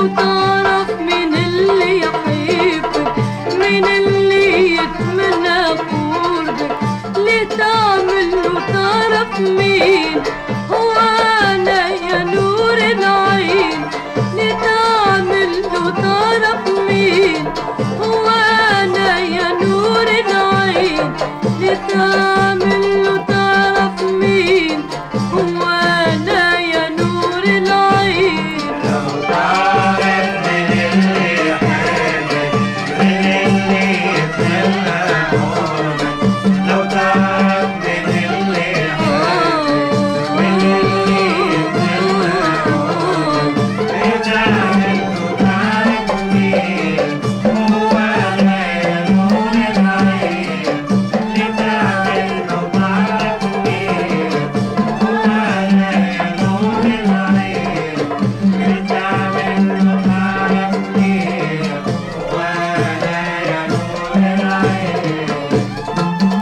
لو تعرف مين اللي يحبك مين اللي يتمنى قربك ليه تعمل له تعرف مين هو انا يا نور العين ليه تعمل له تعرف مين هو انا يا نور العين ليه تعمل له تعرف مين هو انا يا نور العين لو تعرف من اللي يحبك من اللي يتمنى قربك لو تعرف من اللي يحبك من اللي يتمنى قربك بتعمل وتعرف مين هو أنا يا نور العين بتعمل وتعرف مين هو أنا يا نور العين بتعمل وتعرف مين هو أنا يا نور العين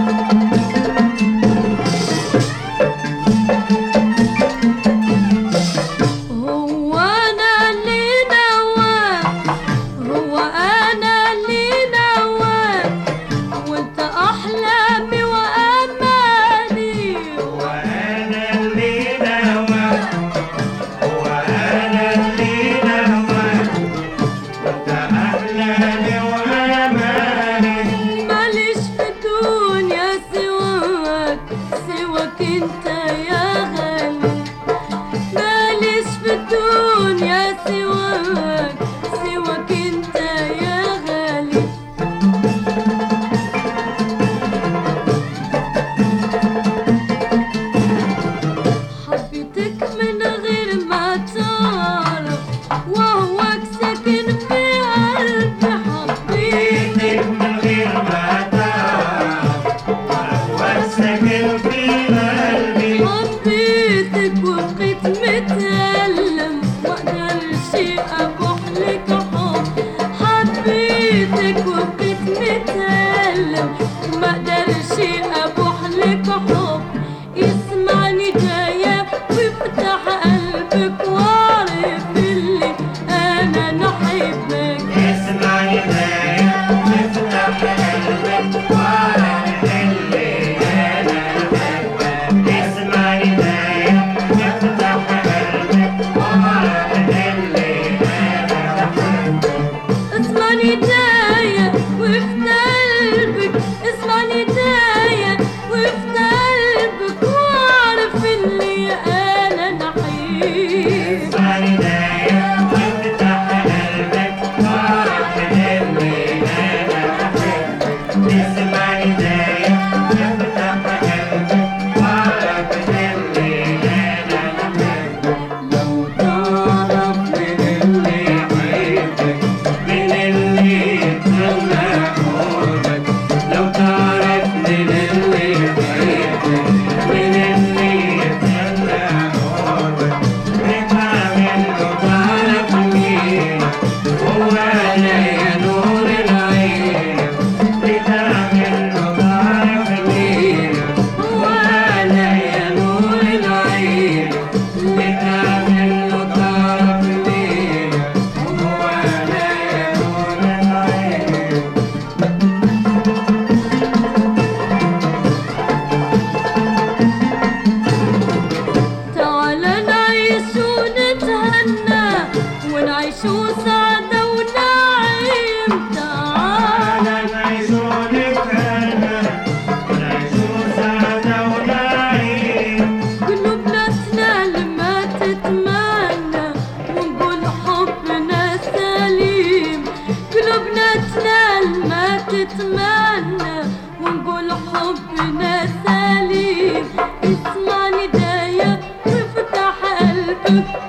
هو انا اللي نواك هو انا اللي نواك وانت احلامي وامالي وأنا اللي نواك وأنا اللي نواك وأنت أحلامي وأمالي ماليش في الدنيا سواك سواك انت يا غالي ماليش في الدنيا سواك سواك انت يا غالي حبيتك من غير ما تعرف وهوك ساكن في قلبي حبيتك بيتك من غير ما تعرف وهو ساكن في قلبي حبيتك وبقيت متألم مقدرش أبوح لك حب حبيتك وبقيت متألم مقدرش أبوح لك حب اسمعني جاية وافتح قلبك واعرف اللي أنا نحبك اسمع يدايا وافتح قلبك واعرف اللي انا بحبك اسمع يدايا وافتح قلبك واعرف اللي انا بحبك اسمعني داية وفي قلبك اسمعني داية وفي قلبك واعرف اللي انا نحيب اسمع يدايا وافتح قلبك واعرف اللي انا بحبك اسمع يدايا وافتح قلبك واعرف اللي انا بحبك لو تعرف من اللي يحبك من اللي يتمنى قربك لو تعرف من اللي يحبك من اللي يتمنى قربك بتعمل وتعرف مين هو انا يا نور العين بتعمل وتعرف مين هو انا يا نور العين بتعمل وتعرف مين هو انا يا نور العين تعالى نعيش ونتهنى ونعيش سعادة ونعيم تعالى تعالى نعيش ونتهنى ونعيش سعادة ونعيم قلوبنا تنال ما تتمنى ونقول حبنا سليم قلوبنا تنال ما تتمنى ونقول حبنا سليم اسمعني داية وافتح قلبك